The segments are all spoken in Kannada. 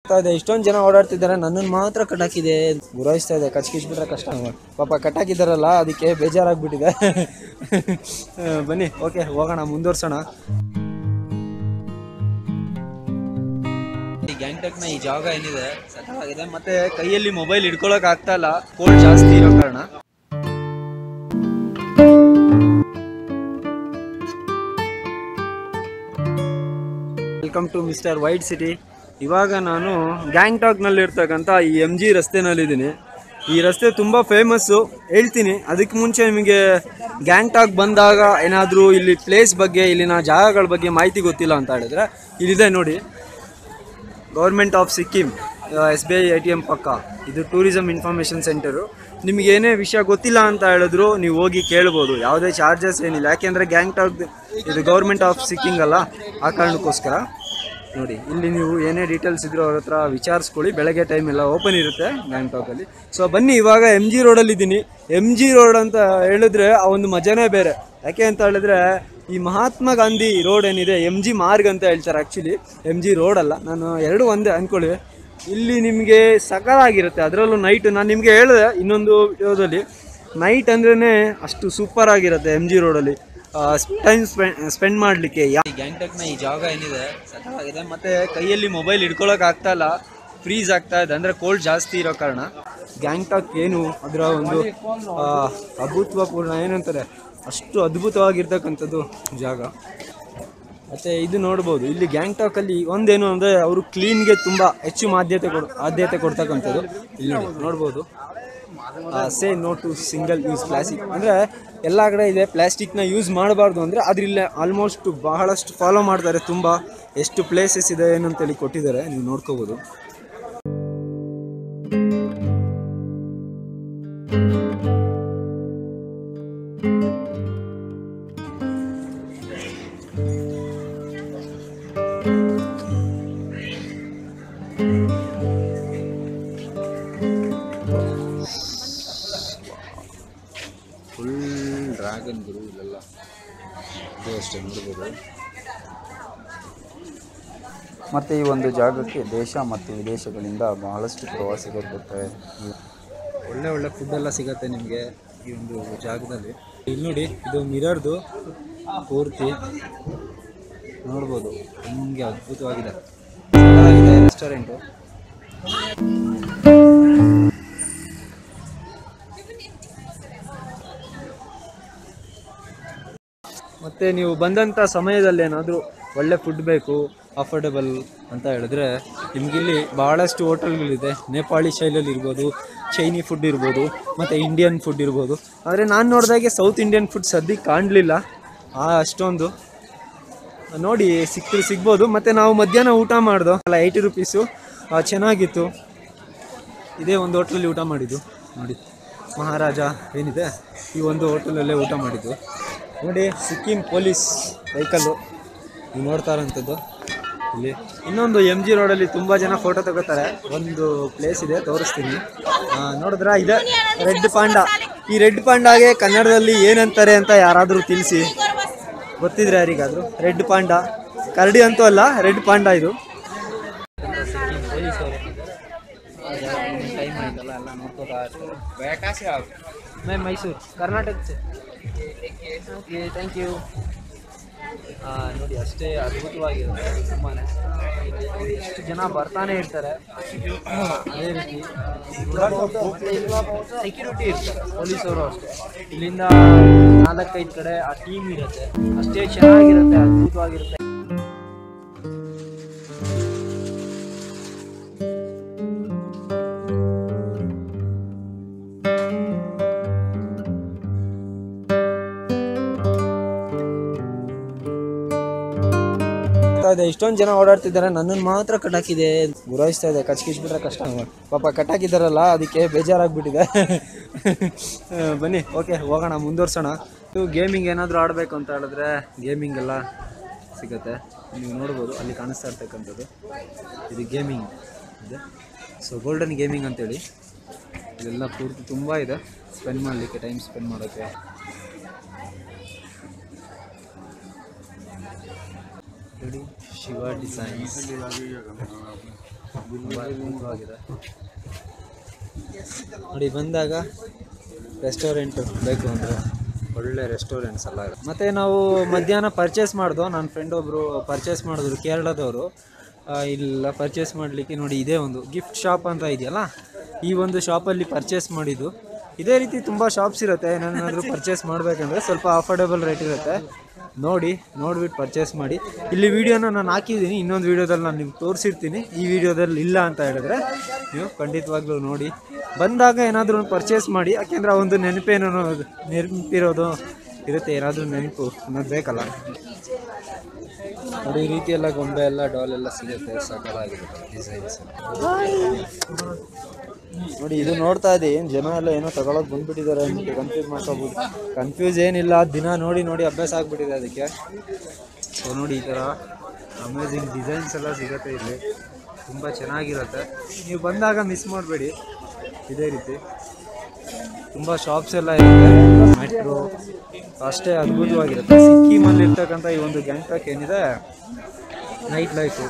ಆಗ್ತಾ ಇದೆ ಇಷ್ಟೊಂದು ಜನ ಓಡಾಡ್ತಿದ್ದಾರೆ ನನ್ನನ್ನು ಮಾತ್ರ ಕಟ್ಟಾಕಿದೆ ಗುರಾಯಿಸ್ತಾ ಇದೆ ಕಚ್ಕಿಸ್ಬಿಟ್ರೆ ಕಷ್ಟ ಪಾಪ ಕಟ್ಟಾಕಿದ್ದಾರಲ್ಲ ಅದಕ್ಕೆ ಬೇಜಾರಾಗ್ಬಿಟ್ಟಿದೆ ಆ, ಬನ್ನಿ ಓಕೆ ಹೋಗೋಣ ಮುಂದುವರ್ಸೋಣ ಈ ಗ್ಯಾಂಗ್ಟಕ್ನ ಈ ಜಾಗ ಏನಿದೆ ಸಕ್ಕತ್ತಾಗಿದೆ ಮತ್ತೆ ಕೈಯಲ್ಲಿ ಮೊಬೈಲ್ ಹಿಡ್ಕೊಳಕ್ ಆಗ್ತಾ ಇಲ್ಲ ಕೋಲ್ಡ್ ಜಾಸ್ತಿ ಇರೋ ಕಾರಣ welcome to mister white city ಇವಾಗ ನಾನು ಗ್ಯಾಂಗ್ಟಾಕ್ನಲ್ಲಿ ಇರ್ತಕ್ಕಂಥ ಈ ಎಮ್ ಜಿ ರಸ್ತೆನಲ್ಲಿದ್ದೀನಿ ಈ ರಸ್ತೆ ತುಂಬ ಫೇಮಸ್ಸು ಹೇಳ್ತೀನಿ ಅದಕ್ಕೆ ಮುಂಚೆ ನಿಮಗೆ ಗ್ಯಾಂಗ್ಟಾಕ್ ಬಂದಾಗ ಏನಾದರೂ ಇಲ್ಲಿ ಪ್ಲೇಸ್ ಬಗ್ಗೆ ಇಲ್ಲಿನ ಜಾಗಗಳ ಬಗ್ಗೆ ಮಾಹಿತಿ ಗೊತ್ತಿಲ್ಲ ಅಂತ ಹೇಳಿದ್ರೆ ಇಲ್ಲಿದೆ ನೋಡಿ government of Sikkim S B I A T M ಪಕ್ಕ ಇದು ಟೂರಿಸಮ್ ಇನ್ಫಾರ್ಮೇಷನ್ ಸೆಂಟರು ನಿಮ್ಗೆ ಏನೇ ವಿಷಯ ಗೊತ್ತಿಲ್ಲ ಅಂತ ಹೇಳಿದ್ರು ನೀವು ಹೋಗಿ ಕೇಳ್ಬೋದು ಯಾವುದೇ ಚಾರ್ಜಸ್ ಏನಿಲ್ಲ ಯಾಕೆಂದರೆ ಗ್ಯಾಂಗ್ಟಾಕ್ ಇದು ಗೌರ್ಮೆಂಟ್ ಆಫ್ ಸಿಕ್ಕಿಂಗ್ ಅಲ್ಲ ಆ ಕಾರಣಕ್ಕೋಸ್ಕರ ನೋಡಿ ಇಲ್ಲಿ ನೀವು ಏನೇ ಡೀಟೇಲ್ಸ್ ಇದ್ರೂ ಅವ್ರ ಹತ್ರ ವಿಚಾರಿಸ್ಕೊಳ್ಳಿ ಬೆಳಗ್ಗೆ ಟೈಮ್ ಎಲ್ಲ ಓಪನ್ ಇರುತ್ತೆ ಗ್ಯಾಂಗ್ಟಾಕಲ್ಲಿ ಸೊ ಬನ್ನಿ ಇವಾಗ ಎಮ್ ಜಿ ರೋಡಲ್ಲಿ ಇದ್ದೀನಿ ಎಮ್ ಜಿ ರೋಡ್ ಅಂತ ಹೇಳಿದ್ರೆ ಆ ಒಂದು ಮಜಾನೇ ಬೇರೆ ಯಾಕೆ ಅಂತ ಹೇಳಿದ್ರೆ ಈ ಮಹಾತ್ಮ ಗಾಂಧಿ ರೋಡ್ ಏನಿದೆ ಎಮ್ ಜಿ ಮಾರ್ಗ್ ಅಂತ ಹೇಳ್ತಾರೆ ಆ್ಯಕ್ಚುಲಿ ಎಮ್ ಜಿ ರೋಡ್ ಅಲ್ಲ ನಾನು ಎರಡು ಒಂದೇ ಅಂದ್ಕೊಳ್ಳಿ ಇಲ್ಲಿ ನಿಮಗೆ ಸಕಲಾಗಿರುತ್ತೆ ಅದರಲ್ಲೂ ನೈಟ್ ನಾನು ನಿಮಗೆ ಹೇಳಿದೆ ಇನ್ನೊಂದು ವಿಡಿಯೋದಲ್ಲಿ ನೈಟ್ ಅಂದ್ರೇ ಅಷ್ಟು ಸೂಪರ್ ಆಗಿರುತ್ತೆ ಎಮ್ ಜಿ ರೋಡಲ್ಲಿ ಟೈಮ್ ಸ್ಪೆಂಡ್ ಸ್ಪೆಂಡ್ ಮಾಡಲಿಕ್ಕೆ ಯಾ ಗ್ಯಾಂಗ್ಟಕ್ನ ಈ ಜಾಗ ಏನಿದೆ ಸಕಲಾಗಿದೆ ಮತ್ತು ಕೈಯಲ್ಲಿ ಮೊಬೈಲ್ ಹಿಡ್ಕೊಳಕ್ ಆಗ್ತಾ ಇಲ್ಲ ಫ್ರೀಸ್ ಆಗ್ತಾ ಇದೆ ಅಂದರೆ ಕೋಲ್ಡ್ ಜಾಸ್ತಿ ಇರೋ ಕಾರಣ ಗ್ಯಾಂಗ್ಟಾಕ್ ಏನು ಅದರ ಒಂದು ಆ, ಅಭೂತಪೂರ್ಣ ಏನಂತಾರೆ ಅಷ್ಟು ಅದ್ಭುತವಾಗಿರ್ತಕ್ಕಂಥದ್ದು ಜಾಗ ಮತ್ತು ಇದು ನೋಡ್ಬೋದು ಇಲ್ಲಿ ಗ್ಯಾಂಗ್ಟಾಕಲ್ಲಿ ಒಂದೇನು ಅಂದರೆ ಅವರು ಕ್ಲೀನ್ಗೆ ತುಂಬ ಹೆಚ್ಚು ಆದ್ಯತೆ ಕೊಡ್ ಆದ್ಯತೆ ಕೊಡ್ತಕ್ಕಂಥದ್ದು ಇಲ್ಲಿ ನೋಡಿ ನೋಡ್ಬೋದು say no to single use plastic ಅಂದರೆ ಎಲ್ಲ ಕಡೆ ಇದೆ ಪ್ಲಾಸ್ಟಿಕ್ನ ಯೂಸ್ ಮಾಡಬಾರ್ದು ಅಂದರೆ ಅದ್ರಿಲ್ಲ ಆಲ್ಮೋಸ್ಟ್ ಬಹಳಷ್ಟು ಫಾಲೋ ಮಾಡ್ತಾರೆ ತುಂಬ ಎಷ್ಟು ಪ್ಲೇಸಸ್ ಇದೆ ಏನಂತೇಳಿ ಕೊಟ್ಟಿದ್ದಾರೆ ನೀವು ನೋಡ್ಕೋಬೋದು ಫುಲ್ ಡ್ರ್ಯಾಗನ್ ಗುರು ಇಲ್ಲೆಲ್ಲ ಇದು ಅಷ್ಟೇ ನೋಡ್ಬೋದು ಮತ್ತು ಈ ಒಂದು ಜಾಗಕ್ಕೆ ದೇಶ ಮತ್ತು ವಿದೇಶಗಳಿಂದ ಬಹಳಷ್ಟು ಪ್ರವಾಸಿಗರು ಬರ್ತಾರೆ ಈ ಒಳ್ಳೆ ಒಳ್ಳೆ ಫುಡ್ ಎಲ್ಲ ಸಿಗತ್ತೆ ನಿಮಗೆ ಈ ಒಂದು ಜಾಗದಲ್ಲಿ ಇಲ್ಲಿ ನೋಡಿ ಇದು ಮಿರರ್ದು ಪೂರ್ತಿ ನೋಡ್ಬೋದು ಹಿಂಗೆ ಅದ್ಭುತವಾಗಿದೆ ಚೆನ್ನಾಗಿದೆ ರೆಸ್ಟೋರೆಂಟು ಮತ್ತು ನೀವು ಬಂದಂಥ ಸಮಯದಲ್ಲಿ ಏನಾದರೂ ಒಳ್ಳೆ ಫುಡ್ ಬೇಕು ಅಫೋರ್ಡೆಬಲ್ ಅಂತ ಹೇಳಿದ್ರೆ ನಿಮಗಿಲ್ಲಿ ಭಾಳಷ್ಟು ಹೋಟೆಲ್ಗಳಿದೆ ನೇಪಾಳಿ ಶೈಲಿಯಲ್ಲಿ ಇರ್ಬೋದು ಚೈನಿ ಫುಡ್ ಇರ್ಬೋದು ಮತ್ತು ಇಂಡಿಯನ್ ಫುಡ್ ಇರ್ಬೋದು ಆದರೆ ನಾನು ನೋಡಿದಾಗೆ ಸೌತ್ ಇಂಡಿಯನ್ ಫುಡ್ ಸದ್ಯಕ್ಕೆ ಕಾಣಲಿಲ್ಲ ಆ ಅಷ್ಟೊಂದು ನೋಡಿ ಸಿಕ್ಕರು ಸಿಗ್ಬೋದು ಮತ್ತು ನಾವು ಮಧ್ಯಾಹ್ನ ಊಟ ಮಾಡ್ದೋ ಅಲ್ಲ ಏಯ್ಟಿ ರುಪೀಸು ಚೆನ್ನಾಗಿತ್ತು ಇದೇ ಒಂದು ಹೋಟ್ಲಲ್ಲಿ ಊಟ ಮಾಡಿದ್ದು ನೋಡಿ ಮಹಾರಾಜ ಏನಿದೆ ಈ ಒಂದು ಹೋಟೆಲಲ್ಲೇ ಊಟ ಮಾಡಿದ್ದು ನೋಡಿ ಸಿಕ್ಕಿಂ ಪೊಲೀಸ್ ವೆಹಿಕಲ್ಲು ನೀವು ನೋಡ್ತಾ ಇರೋಂಥದ್ದು ಇಲ್ಲಿ ಇನ್ನೊಂದು ಎಮ್ ಜಿ ರೋಡಲ್ಲಿ ತುಂಬ ಜನ ಫೋಟೋ ತಗೋತಾರೆ ಒಂದು ಪ್ಲೇಸ್ ಇದೆ ತೋರಿಸ್ತೀನಿ ಆ, ನೋಡಿದ್ರಾ ಇದೆ ರೆಡ್ ಪಾಂಡ ಈ ರೆಡ್ ಪಾಂಡಾಗೆ ಕನ್ನಡದಲ್ಲಿ ಏನಂತಾರೆ ಅಂತ ಯಾರಾದರೂ ತಿಳಿಸಿ ಗೊತ್ತಿದ್ರೆ ಯಾರಿಗಾದರೂ ರೆಡ್ ಪಾಂಡ ಕರಡಿ ಅಂತೂ ಅಲ್ಲ ರೆಡ್ ಪಾಂಡ ಇದು ಟೈಮ್ ಆಯ್ತಲ್ಲ ಎಲ್ಲ ನೋಡ್ಕೋತಾ ಇರ್ತಾರೆ ಮೈ Mysuru Karnataka okay thank you ನೋಡಿ ಅಷ್ಟೇ ಅದ್ಭುತವಾಗಿರುತ್ತೆ ತುಂಬಾ ಎಷ್ಟು ಜನ ಬರ್ತಾನೆ ಇರ್ತಾರೆ ಅದೇ ರೀತಿ ಸೆಕ್ಯೂರಿಟಿ ಇರ್ತಾರೆ ಪೊಲೀಸವರು ಅಷ್ಟೇ ಇಲ್ಲಿಂದ ನಾಲ್ಕೈದು ಕಡೆ ಆ ಟೀಮ್ ಇರುತ್ತೆ ಅಷ್ಟೇ ಚೆನ್ನಾಗಿರುತ್ತೆ ಅದ್ಭುತವಾಗಿರುತ್ತೆ ಇದೆ ಇಷ್ಟೊಂದು ಜನ ಓಡಾಡ್ತಿದ್ದಾರೆ ನನ್ನನ್ನು ಮಾತ್ರ ಕಟ್ಟಾಕಿದೆ ಗುರಾಯಿಸ್ತಾ ಇದೆ ಕಚ್ಕಿಸ್ಬಿಟ್ರೆ ಕಷ್ಟ ಪಾಪ ಕಟ್ಟಾಕಿದ್ದಾರಲ್ಲ ಅದಕ್ಕೆ ಬೇಜಾರಾಗ್ಬಿಟ್ಟಿದೆ ಆ, ಬನ್ನಿ ಓಕೆ ಹೋಗೋಣ ಮುಂದುವರ್ಸೋಣ ಇದು ಗೇಮಿಂಗ್ ಏನಾದರೂ ಆಡಬೇಕು ಅಂತ ಹೇಳಿದ್ರೆ ಗೇಮಿಂಗ್ ಎಲ್ಲ ಸಿಗುತ್ತೆ ನೀವು ನೋಡ್ಬೋದು ಅಲ್ಲಿ ಕಾಣಿಸ್ತಾ ಇರ್ತಕ್ಕಂಥದ್ದು ಇದು ಗೇಮಿಂಗ್ ಇದೆ ಸೊ ಗೋಲ್ಡನ್ ಗೇಮಿಂಗ್ ಅಂತೇಳಿ ಇದೆಲ್ಲ ಪೂರ್ತಿ ತುಂಬ ಇದೆ ಸ್ಪೆಂಡ್ ಮಾಡಲಿಕ್ಕೆ ಟೈಮ್ ಸ್ಪೆಂಡ್ ಮಾಡೋಕ್ಕೆ ನೋಡಿ ಶಿವ ಡಿಸೈನ್ಸ್ ತುಂಬ ಅದ್ಭುತವಾಗಿದೆ ನೋಡಿ ಬಂದಾಗ ರೆಸ್ಟೋರೆಂಟ್ ಬೇಕು ಅಂದರೆ ಒಳ್ಳೆ ರೆಸ್ಟೋರೆಂಟ್ಸ್ ಎಲ್ಲ ಇದೆ ಮತ್ತು ನಾವು ಮಧ್ಯಾಹ್ನ ಪರ್ಚೇಸ್ ಮಾಡ್ದೋ ನನ್ನ ಫ್ರೆಂಡ್ ಒಬ್ಬರು ಪರ್ಚೇಸ್ ಮಾಡಿದ್ರು ಕೇರಳದವರು ಆ, ಇಲ್ಲ ಪರ್ಚೇಸ್ ಮಾಡಲಿಕ್ಕೆ ನೋಡಿ ಇದೇ ಒಂದು ಗಿಫ್ಟ್ ಶಾಪ್ ಅಂತ ಇದೆಯಲ್ಲ ಈ ಒಂದು ಶಾಪಲ್ಲಿ ಪರ್ಚೇಸ್ ಮಾಡಿದ್ದು ಇದೇ ರೀತಿ ತುಂಬ ಶಾಪ್ಸ್ ಇರುತ್ತೆ ಏನಾದರೂ ಪರ್ಚೇಸ್ ಮಾಡಬೇಕಂದ್ರೆ ಸ್ವಲ್ಪ ಅಫೋರ್ಡೆಬಲ್ ರೇಟ್ ಇರುತ್ತೆ ನೋಡಿ ನೋಡ್ಬಿಟ್ಟು ಪರ್ಚೇಸ್ ಮಾಡಿ ಇಲ್ಲಿ ವಿಡಿಯೋನ ನಾನು ಹಾಕಿದ್ದೀನಿ ಇನ್ನೊಂದು ವಿಡಿಯೋದಲ್ಲಿ ನಾನು ನಿಮ್ಗೆ ತೋರಿಸಿರ್ತೀನಿ ಈ ವಿಡಿಯೋದಲ್ಲಿ ಇಲ್ಲ ಅಂತ ಹೇಳಿದ್ರೆ ನೀವು ಖಂಡಿತವಾಗ್ಲೂ ನೋಡಿ ಬಂದಾಗ ಏನಾದರೂ ಒಂದು ಪರ್ಚೇಸ್ ಮಾಡಿ ಯಾಕೆಂದ್ರೆ ಆ ಒಂದು ನೆನಪೇನೋ ನೆನಪಿರೋದು ಇರುತ್ತೆ ಏನಾದರೂ ನೆನಪು ಅನ್ನೋದು ಬೇಕಲ್ಲ ನೋಡಿ ಈ ರೀತಿ ಎಲ್ಲ ಗೊಂಬೆ ಎಲ್ಲ ಡಾಲ್ ಎಲ್ಲ ಸಿಗುತ್ತೆ ಸಕಲಾಗಿರುತ್ತೆ ಡಿಸೈನ್ಸ್ ನೋಡಿ ಇದು ನೋಡ್ತಾ ಇದ್ದೀವಿ ಏನು ಜನ ಎಲ್ಲ ಏನೋ ತಗೊಳಕ್ ಬಂದ್ಬಿಟ್ಟಿದ್ದಾರೆ ಅಂದ್ಬಿಟ್ಟು ಕನ್ಫ್ಯೂಸ್ ಮಾಡ್ಕೋಬೋದು ಕನ್ಫ್ಯೂಸ್ ಏನಿಲ್ಲ ದಿನ ನೋಡಿ ನೋಡಿ ಅಭ್ಯಾಸ ಆಗ್ಬಿಟ್ಟಿದೆ ಅದಕ್ಕೆ ಸೊ ನೋಡಿ ಈ ಥರ ಅಮೇಝಿಂಗ್ ಡಿಸೈನ್ಸ್ ಎಲ್ಲ ಸಿಗುತ್ತೆ ಇಲ್ಲಿ ತುಂಬ ಚೆನ್ನಾಗಿರುತ್ತೆ ನೀವು ಬಂದಾಗ ಮಿಸ್ ಮಾಡಬೇಡಿ ಇದೇ ರೀತಿ ತುಂಬ ಶಾಪ್ಸ್ ಎಲ್ಲ ಇರುತ್ತೆ ಮೆಟ್ರೋ ಅಷ್ಟೇ ಅದ್ಭುತವಾಗಿರುತ್ತೆ ಸಿಕ್ಕಿಮಲ್ಲಿ ಇರ್ತಕ್ಕಂಥ ಈ ಒಂದು ಗ್ಯಾಂಗ್ಟಾಕ್ ಏನಿದೆ ನೈಟ್ ಲೈಫು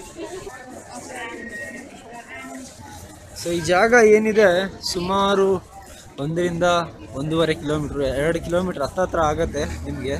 ಸೊ ಈ ಜಾಗ ಏನಿದೆ ಸುಮಾರು ಒಂದರಿಂದ ಒಂದೂವರೆ ಕಿಲೋಮೀಟ್ರ್ ಎರಡು ಕಿಲೋಮೀಟ್ರ್ ಹತ್ತತ್ರ ಆಗತ್ತೆ ನಿಮಗೆ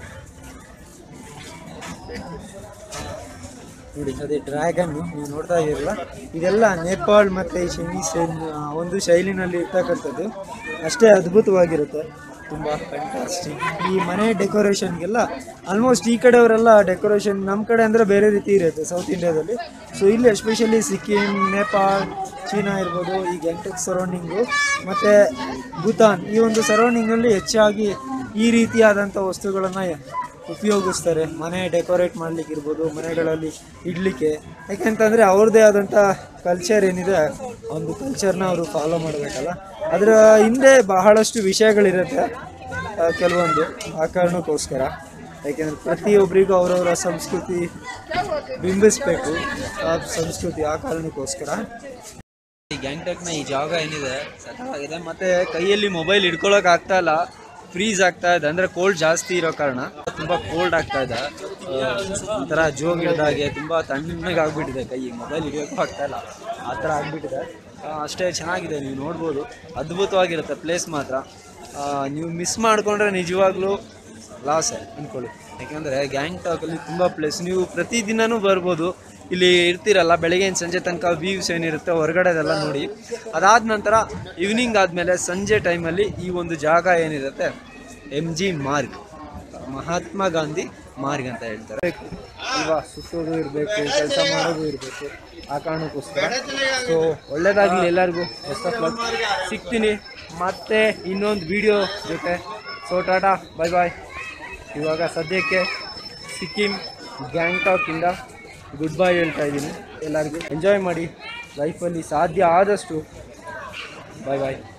ನೋಡಿ ಅದೇ ಡ್ರ್ಯಾಗನ್ ನೀವು ನೋಡ್ತಾ ಇದ್ದೀರಲ್ಲ ಇದೆಲ್ಲ ನೇಪಾಳ್ ಮತ್ತು ಈ ಚೈನೀಸ್ ಒಂದು ಶೈಲಿನಲ್ಲಿ ಇರ್ತಕ್ಕಂಥದ್ದು ಅಷ್ಟೇ ಅದ್ಭುತವಾಗಿರುತ್ತೆ ತುಂಬ ಫ್ಯಾಂಟಾಸ್ಟಿಕ್ ಈ ಮನೆ ಡೆಕೋರೇಷನ್ಗೆಲ್ಲ ಆಲ್ಮೋಸ್ಟ್ ಈ ಕಡೆಯವರೆಲ್ಲ ಡೆಕೋರೇಷನ್ ನಮ್ಮ ಕಡೆ ಅಂದರೆ ಬೇರೆ ರೀತಿ ಇರುತ್ತೆ ಸೌತ್ ಇಂಡಿಯಾದಲ್ಲಿ ಸೊ ಇಲ್ಲಿ ಎಸ್ಪೆಷಲಿ ಸಿಕ್ಕಿಂ ನೇಪಾಳ್ ಚೀನಾ ಇರ್ಬೋದು ಈ ಗ್ಯಾಂಗ್ಟಕ್ ಸರೌಂಡಿಂಗು ಮತ್ತು ಭೂತಾನ್ ಈ ಒಂದು ಸರೌಂಡಿಂಗಲ್ಲಿ ಹೆಚ್ಚಾಗಿ ಈ ರೀತಿಯಾದಂಥ ವಸ್ತುಗಳನ್ನು ಉಪಯೋಗಿಸ್ತಾರೆ ಮನೆ ಡೆಕೋರೇಟ್ ಮಾಡ್ಲಿಕ್ಕೆ ಇರ್ಬೋದು ಮನೆಗಳಲ್ಲಿ ಇಡ್ಲಿಕ್ಕೆ ಯಾಕೆಂತಂದರೆ ಅವ್ರದ್ದೇ ಆದಂಥ ಕಲ್ಚರ್ ಏನಿದೆ ಒಂದು ಕಲ್ಚರ್ನ ಅವರು ಫಾಲೋ ಮಾಡಬೇಕಲ್ಲ ಅದರ ಹಿಂದೆ ಬಹಳಷ್ಟು ವಿಷಯಗಳಿರುತ್ತೆ ಆ, ಕೆಲವೊಂದು ಆ ಕಾರಣಕ್ಕೋಸ್ಕರ ಯಾಕೆಂದರೆ ಪ್ರತಿಯೊಬ್ಬರಿಗೂ ಅವರವರ ಸಂಸ್ಕೃತಿ ಬಿಂಬಿಸ್ಬೇಕು ಆ ಸಂಸ್ಕೃತಿ ಆ ಕಾರಣಕ್ಕೋಸ್ಕರ ಈ ಗ್ಯಾಂಗ್ಟಕ್ನ ಈ ಜಾಗ ಏನಿದೆ ಸಕಲಾಗಿದೆ ಮತ್ತೆ ಕೈಯಲ್ಲಿ ಮೊಬೈಲ್ ಹಿಡ್ಕೊಳಕ್ ಆಗ್ತಾ ಇಲ್ಲ ಫ್ರೀಸ್ ಆಗ್ತಾ ಇದೆ ಅಂದ್ರೆ ಕೋಲ್ಡ್ ಜಾಸ್ತಿ ಇರೋ ಕಾರಣ ತುಂಬಾ ಕೋಲ್ಡ್ ಆಗ್ತಾ ಇದೆ ಆ, ಒಂಥರ ಜೋಗ್ ಹಿಡ್ದಾಗೆ ತುಂಬಾ ತಣ್ಣಗೆ ಆಗ್ಬಿಟ್ಟಿದೆ ಕೈ ಮೊಬೈಲ್ ಹಿಡಿಯೋಕ್ಕೂ ಆಗ್ತಾ ಇಲ್ಲ ಆ ಥರ ಆಗ್ಬಿಟ್ಟಿದೆ ಆ, ಅಷ್ಟೇ ಚೆನ್ನಾಗಿದೆ ನೀವು ನೋಡ್ಬೋದು ಅದ್ಭುತವಾಗಿರುತ್ತೆ ಪ್ಲೇಸ್ ಮಾತ್ರ ಆ, ನೀವು ಮಿಸ್ ಮಾಡ್ಕೊಂಡ್ರೆ ನಿಜವಾಗ್ಲೂ ಲಾಸೆ ಅಂದ್ಕೊಳ್ಳಿ ಯಾಕೆಂದರೆ ಗ್ಯಾಂಗ್ಟಾಕಲ್ಲಿ ತುಂಬ ಪ್ಲೇಸ್ ನೀವು ಪ್ರತಿದಿನನೂ ಬರ್ಬೋದು ಇಲ್ಲಿ ಇರ್ತೀರಲ್ಲ ಬೆಳಗ್ಗೆಯಿಂದ ಸಂಜೆ ತನಕ ವ್ಯೂಸ್ ಏನಿರುತ್ತೆ ಹೊರಗಡೆದೆಲ್ಲ ನೋಡಿ ಅದಾದ ನಂತರ ಈವ್ನಿಂಗ್ ಆದಮೇಲೆ ಸಂಜೆ ಟೈಮಲ್ಲಿ ಈ ಒಂದು ಜಾಗ ಏನಿರುತ್ತೆ ಎಮ್ ಜಿ ಮಾರ್ಗ್ ಮಹಾತ್ಮ ಗಾಂಧಿ ಮಾರ್ಗ್ ಅಂತ ಹೇಳ್ತಾರೆ ಅಲ್ವಾ ಸುತ್ತೋದು ಇರಬೇಕು ಕೆಲಸ ಮಾಡೋದು ಇರಬೇಕು ಆ ಕಾರಣಕ್ಕೋಸ್ಕರ ಸೊ ಒಳ್ಳೇದಾಗಲಿ ಎಲ್ಲರಿಗೂ ಬೆಸ್ಟ್ ಆಫ್ ಲಕ್ ಸಿಗ್ತೀನಿ ಮತ್ತೆ ಇನ್ನೊಂದು ವಿಡಿಯೋ ಜೊತೆ ಸೊ ಟಾಟಾ ಬಾಯ್ ಬಾಯ್ ಇವಾಗ ಸದ್ಯಕ್ಕೆ ಸಿಕ್ಕಿಂ ಗ್ಯಾಂಗ್ಟಾಕಿಂದ ಗುಡ್ ಬೈ ಹೇಳ್ತಾ ಇದ್ದೀನಿ ಎಲ್ಲರಿಗೂ ಎಂಜಾಯ್ ಮಾಡಿ ಲೈಫಲ್ಲಿ ಸಾಧ್ಯ ಆದಷ್ಟು ಬಾಯ್ ಬಾಯ್